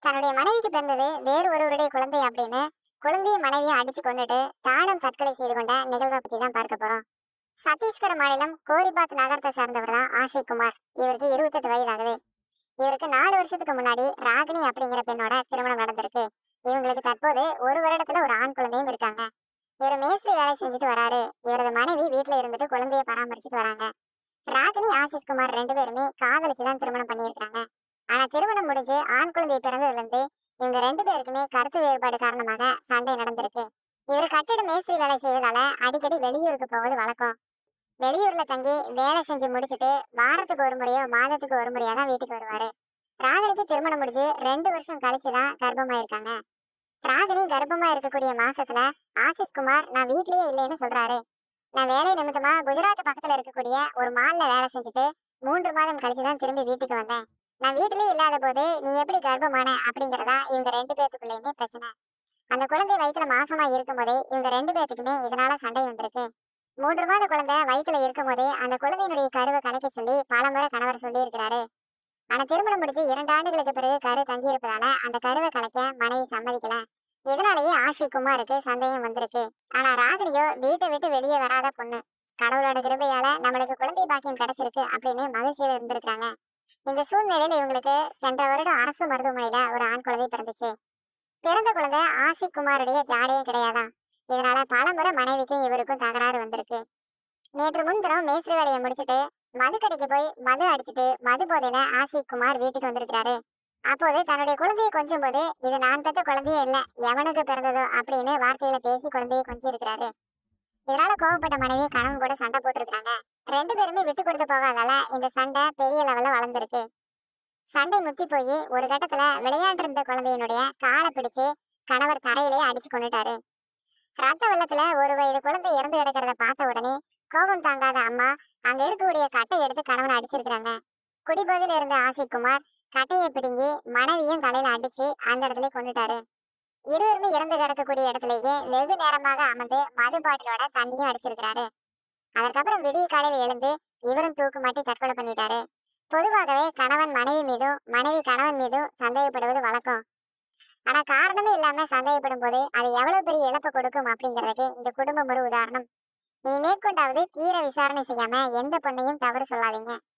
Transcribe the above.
தன்னுடைய மனைவிக்கு பிறந்தது வேறு ஒருவருடைய குழந்தை அப்படின்னு குழந்தைய மனைவியை அடிச்சு கொண்டுட்டு தானும் தற்கொலை செய்து கொண்ட நிகழ்வை பத்தி தான் பார்க்க போறோம் சத்தீஸ்கர் மாநிலம் கோரிபாத் நகரத்தை சேர்ந்தவர் தான் ஆஷிக் குமார் இவருக்கு இருபத்தெட்டு வயது ஆகுது இவருக்கு நாலு வருஷத்துக்கு முன்னாடி ராகினி அப்படிங்கிற பெண்ணோட திருமணம் நடந்திருக்கு இவங்களுக்கு தற்போது ஒரு வருடத்துல ஒரு ஆண் குழந்தையும் இருக்காங்க இவர் மேஸ்திரி வேலை செஞ்சுட்டு வராரு இவரது மனைவி வீட்டுல இருந்துட்டு குழந்தைய பராமரிச்சுட்டு வராங்க ராகினி ஆசிஷ் குமார் ரெண்டு பேருமே காதலிச்சு தான் திருமணம் பண்ணியிருக்காங்க ஆனா திருமணம் முடிஞ்சு ஆண் குழந்தை பிறந்ததுல இருந்து இவங்க ரெண்டு பேருக்குமே கருத்து வேறுபாடு காரணமாக சண்டை நடந்திருக்கு இவர் கட்டிட மேஸ்திரி வேலை செய்வதால அடிக்கடி வெளியூருக்கு போவது வழக்கம் வெளியூர்ல தங்கி வேலை செஞ்சு முடிச்சிட்டு வாரத்துக்கு ஒரு முறையோ மாதத்துக்கு ஒரு முறையோ தான் வீட்டுக்கு வருவாரு ராகினிக்கு திருமணம் முடிஞ்சு ரெண்டு வருஷம் கழிச்சு தான் கர்ப்பமாயிருக்காங்க ராகினி கர்ப்பமா இருக்கக்கூடிய மாசத்துல ஆசிஷ் குமார் நான் வீட்லயே இல்லைன்னு சொல்றாரு நான் வேலை நிமித்தமா குஜராத் பக்கத்துல இருக்கக்கூடிய ஒரு மால்ல வேலை செஞ்சுட்டு மூன்று மாதம் கழிச்சு தான் திரும்பி வீட்டுக்கு வந்தேன் நான் வீட்டிலேயே இல்லாத போது நீ எப்படி கர்ப்பமான அப்படிங்கறதா இவங்க ரெண்டு பேத்துக்குள்ளயுமே பிரச்சனை அந்த குழந்தை வயித்துல மாசமா இருக்கும் போதே இவங்க ரெண்டு பேத்துக்குமே இதனால சண்டை வந்திருக்கு மூன்று மாத குழந்தை வயித்துல இருக்கும் போதே அந்த குழந்தையினுடைய கருவை கலைக்க சொல்லி பலமுறை கணவர் சொல்லி இருக்கிறாரு ஆனா திருமணம் முடிஞ்சு இரண்டு ஆண்டுகளுக்கு பிறகு கரு தங்கி இருப்பதால அந்த கருவை கலைக்க மனைவி சம்மதிக்கல இதனாலேயே ஆஷிக் குமாருக்கு சந்தேகம் வந்திருக்கு ஆனா ராகினியோ வீட்டை விட்டு வெளியே வராத பொண்ணு கடவுளோட கிருபையால நம்மளுக்கு குழந்தை பாக்கியம் கிடைச்சிருக்கு அப்படின்னு மகிழ்ச்சியில இருந்திருக்காங்க இந்த சூழ்நிலையில இவங்களுக்கு சென்ற வருடம் அரசு மருத்துவமனையில ஒரு ஆண் குழந்தை பிறந்துச்சு பிறந்த குழந்தை ஆசிக் குமாருடைய ஜாடையே கிடையாதான் இதனால பலமுறை மனைவிக்கும் இவருக்கும் தகராறு வந்திருக்கு நேற்று முன்தினம் மேஸ்திரி வேலையை முடிச்சிட்டு மது கடைக்கு போய் மது அடிச்சிட்டு மது போதையில ஆசிக் குமார் வீட்டுக்கு வந்திருக்காரு அப்போது தன்னுடைய குழந்தையை கொஞ்சும் போது இது நான் பெற்ற குழந்தையே இல்ல எவனுக்கு பிறந்ததோ அப்படின்னு வார்த்தையில பேசி குழந்தையை கொஞ்சி இருக்கிறாரு இதனால கோவப்பட்ட மனைவி கணவன் கூட சண்டை போட்டிருக்காங்க ரெண்டு பேருமே விட்டு கொடுத்து போகாதால இந்த சண்டை பெரிய லெவல்ல வளர்ந்துருக்கு சண்டை முத்தி போய் ஒரு கட்டத்துல விளையாண்டிருந்த குழந்தையினுடைய காலை பிடிச்சு கணவர் தரையிலேயே அடிச்சு கொண்டுட்டாரு ரத்த வெள்ளத்துல ஒரு வயது குழந்தை இறந்து கிடக்கிறத பார்த்த உடனே கோபம் தாங்காத அம்மா அங்க இருக்கக்கூடிய கட்டை எடுத்து கணவனை அடிச்சிருக்காங்க குடிபோதையில இருந்த ஆசிக் குமார் கட்டையை பிடுங்கி மனைவியும் தலையில அடிச்சு அந்த இடத்துல கொண்டுட்டாரு இருவருமே இறந்து கிடக்கக்கூடிய இடத்துலயே வெகு நேரமாக அமர்ந்து மது பாட்டிலோட தண்ணியும் அடிச்சிருக்கிறாரு அதற்கப்புறம் விடிய காலையில எழுந்து இவரும் தூக்கு மாட்டி தற்கொலை பண்ணிட்டாரு பொதுவாகவே கணவன் மனைவி மீதும் மனைவி கணவன் மீதும் சந்தேகப்படுவது வழக்கம் ஆனா காரணமே இல்லாம சந்தேகப்படும் போது அது எவ்வளவு பெரிய இழப்பு கொடுக்கும் அப்படிங்கிறதுக்கு இந்த குடும்பம் ஒரு உதாரணம் இனி மேற்கொண்டாவது தீர விசாரணை செய்யாம எந்த பொண்ணையும் தவறு சொல்லாதீங்க